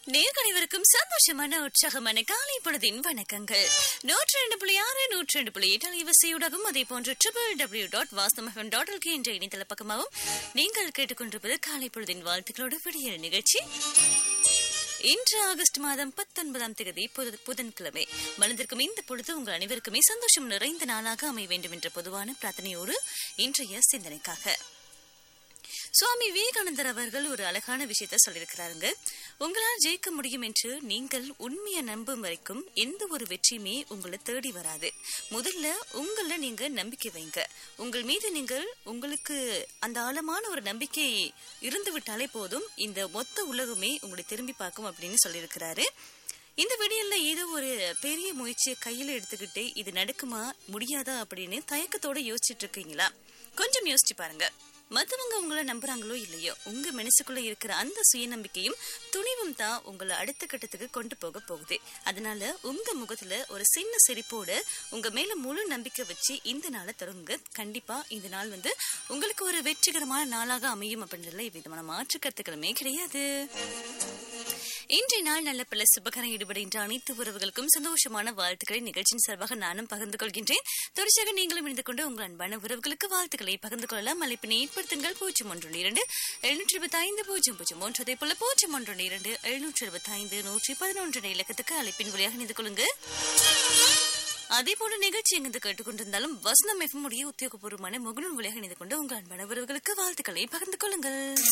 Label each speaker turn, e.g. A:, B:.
A: நேர்கணிவருக்கும் சந்தோஷமான உற்சாகமான காலை பொழுதின் வணக்கங்கள் நூற்றி ரெண்டு புள்ளி ஆறு நூற்றி ரெண்டு புள்ளி எட்டு அலைவரிசையூடாகவும் அதே போன்று ட்ரிபிள் டபிள்யூ டாட் வாஸ்தமகன் டாட் எல்கே என்ற இணையதள பக்கமாகவும் நீங்கள் கேட்டுக்கொண்டிருப்பது காலை பொழுதின் வாழ்த்துக்களோடு விடியல் நிகழ்ச்சி இன்று ஆகஸ்ட் மாதம் பத்தொன்பதாம் தேதி புத- புதன்கிழமை மலர்ந்திருக்கும் இந்த பொழுது உங்கள் அனைவருக்குமே சந்தோஷம் நிறைந்த நாளாக அமைய வேண்டும் என்ற பொதுவான பிரார்த்தனையோடு இன்றைய சிந்தனைக்காக சுவாமி விவேகானந்தர் அவர்கள் ஒரு அழகான விஷயத்த சொல்லியிருக்கிறாருங்க உங்களால் ஜெயிக்க முடியும் என்று நீங்கள் உண்மையை நம்பும் வரைக்கும் எந்த ஒரு வெற்றியுமே உங்களை தேடி வராது முதல்ல உங்கள நீங்க நம்பிக்கை வைங்க உங்கள் மீது நீங்கள் உங்களுக்கு அந்த ஆழமான ஒரு நம்பிக்கை இருந்து விட்டாலே போதும் இந்த மொத்த உலகமே உங்களை திரும்பி பார்க்கும் அப்படின்னு சொல்லியிருக்கிறாரு இந்த விடியல்ல ஏதோ ஒரு பெரிய முயற்சியை கையில எடுத்துக்கிட்டு இது நடக்குமா முடியாதா அப்படின்னு தயக்கத்தோட யோசிச்சுட்டு இருக்கீங்களா கொஞ்சம் யோசிச்சு பாருங்க மத்தவங்க உங்களை நம்புறாங்களோ இல்லையோ உங்க மனசுக்குள்ள இருக்கிற அந்த சுயநம்பிக்கையும் துணிவும் தான் உங்களை அடுத்த கட்டத்துக்கு கொண்டு போக போகுது அதனால உங்க முகத்துல ஒரு சின்ன சிரிப்போட உங்க மேல முழு நம்பிக்கை வச்சு இந்த நாளை தொடங்குங்க கண்டிப்பா இந்த நாள் வந்து உங்களுக்கு ஒரு வெற்றிகரமான நாளாக அமையும் அப்படின்றதுல விதமான மாற்று கருத்துக்களுமே கிடையாது இன்றைய நாள் நல்ல பல சுபகரம் ஈடுபடுகின்ற அனைத்து உறவுகளுக்கும் சந்தோஷமான வாழ்த்துக்களை நிகழ்ச்சியின் சார்பாக நானும் பகிர்ந்து கொள்கின்றேன் தொடர்ச்சியாக நீங்களும் இணைந்து கொண்டு உங்கள் அன்பான உறவுகளுக்கு வாழ்த்துக்களை பகிர்ந்து கொள்ளலாம் அழைப்பினை ஏற்படுத்துங்கள் பூஜ்ஜியம் ஒன்று இரண்டு எழுநூற்றி இருபத்தி ஐந்து பூஜ்ஜியம் பூஜ்ஜியம் ஒன்று அதே போல பூஜ்ஜியம் ஒன்று இரண்டு எழுநூற்றி இருபத்தி ஐந்து நூற்றி பதினொன்று இலக்கத்துக்கு அழைப்பின் வழியாக இணைந்து கொள்ளுங்க அதே போல நிகழ்ச்சி எங்கிருந்து கேட்டுக்கொண்டிருந்தாலும் வசனம் எஃப்எம் உடைய உத்தியோகபூர்வமான முகநூல் வழியாக இணைந்து கொண்டு உங்கள் அன்பான உறவுகளுக்கு வாழ்த்துக்களை பகிர்ந்து கொள்ளுங்கள்